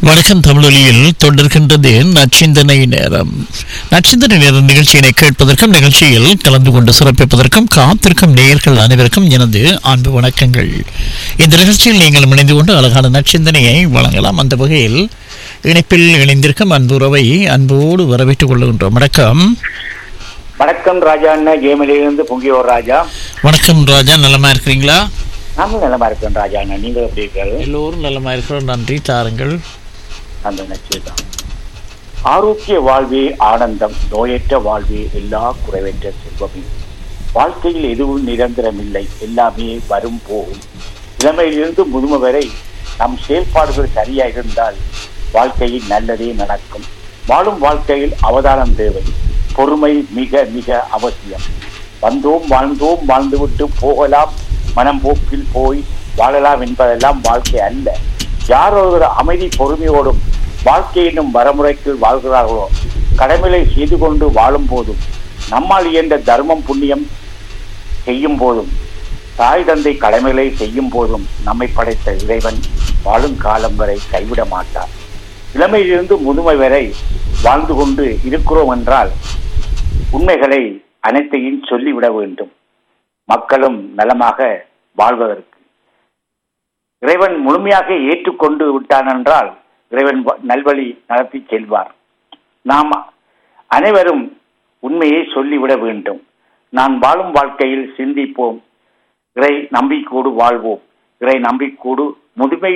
வணக்கம் தமிழொலியில் தொடர்கின்றது நச்சிந்தனை நேரம் நச்சிந்தனை நேரம் நிகழ்ச்சியினை கேட்பதற்கும் நிகழ்ச்சியில் கலந்து கொண்டு சிறப்பிப்பதற்கும் காத்திருக்கும் நேயர்கள் அனைவருக்கும் எனது அன்பு வணக்கங்கள் இந்த நிகழ்ச்சியில் நீங்கள் இணைந்து கொண்டு அழகான நச்சிந்தனையை வழங்கலாம் அந்த வகையில் இணைப்பில் இணைந்திருக்கும் அன்புறவை அன்போடு வரவேற்றுக் கொள்கின்றோம் வணக்கம் வணக்கம் ராஜா அண்ணா கேமிலிருந்து பொங்கியோர் ராஜா வணக்கம் ராஜா நலமா இருக்கிறீங்களா நாமும் நலமா இருக்கேன் ராஜா அண்ணா நீங்க எப்படி இருக்கிறது எல்லோரும் நலமா இருக்கிறோம் நன்றி தாருங்கள் அந்த நச்சுதான் ஆரோக்கிய வாழ்வே ஆனந்தம் நோயற்ற வாழ்வே எல்லா குறைவற்ற செல்வமே வாழ்க்கையில் எதுவும் நிரந்தரமில்லை எல்லாமே வரும் போகும் இளமையிலிருந்து முதுமை வரை நம் செயல்பாடுகள் சரியா இருந்தால் வாழ்க்கையில் நல்லதே நடக்கும் வாழும் வாழ்க்கையில் அவதானம் தேவை பொறுமை மிக மிக அவசியம் வந்தோம் வாழ்ந்தோம் வாழ்ந்துவிட்டு போகலாம் மனம் போக்கில் போய் வாழலாம் என்பதெல்லாம் வாழ்க்கை அல்ல யார் ஒரு அமைதி பொறுமையோடும் வாழ்க்கை என்னும் வரமுறைக்குள் வாழ்கிறார்களோ கடமைகளை செய்து கொண்டு வாழும் போதும் நம்மால் இயன்ற தர்மம் புண்ணியம் செய்யும் போதும் தாய் தந்தை கடமைகளை செய்யும் போதும் நம்மை படைத்த இறைவன் வாழும் காலம் வரை கைவிட மாட்டார் இளமையிலிருந்து முதுமை வரை வாழ்ந்து கொண்டு இருக்கிறோம் என்றால் உண்மைகளை அனைத்தையும் சொல்லிவிட வேண்டும் மக்களும் நலமாக வாழ்வதற்கு இறைவன் முழுமையாக ஏற்றுக்கொண்டு விட்டான் என்றால் இறைவன் வ- நல்வழி நடத்தி செல்வார் நாம் அனைவரும் உண்மையை சொல்லிவிட வேண்டும் நான் வாழும் வாழ்க்கையில் சிந்திப்போம் இறை நம்பிக்கையோடு வாழ்வோம் இறை நம்பிக்கையோடு முதுமை